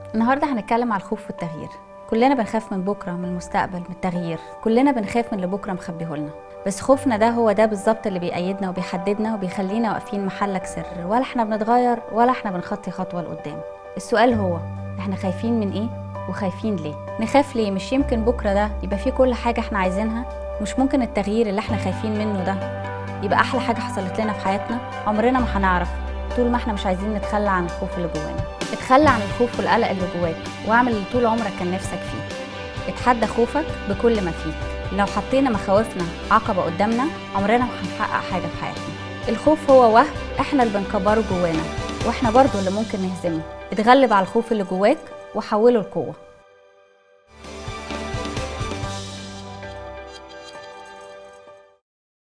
النهارده هنتكلم على الخوف والتغيير كلنا بنخاف من بكره من المستقبل من التغيير كلنا بنخاف من اللي بكره مخبيهولنا بس خوفنا ده هو ده بالظبط اللي بيأيدنا وبيحددنا وبيخلينا واقفين محلك سر ولا احنا بنتغير ولا احنا بنخطي خطوه لقدام السؤال هو احنا خايفين من ايه وخايفين ليه نخاف ليه مش يمكن بكره ده يبقى فيه كل حاجه احنا عايزينها مش ممكن التغيير اللي احنا خايفين منه ده يبقى احلى حاجه حصلت لنا في حياتنا عمرنا ما هنعرف طول ما احنا مش عايزين نتخلى عن الخوف اللي جوانا اتخلى عن الخوف والقلق اللي جواك واعمل اللي طول عمرك كان نفسك فيه اتحدى خوفك بكل ما فيك لو حطينا مخاوفنا عقبة قدامنا عمرنا ما هنحقق حاجة في حياتنا الخوف هو وهم احنا اللي بنكبره جوانا واحنا برضو اللي ممكن نهزمه اتغلب على الخوف اللي جواك وحوله لقوة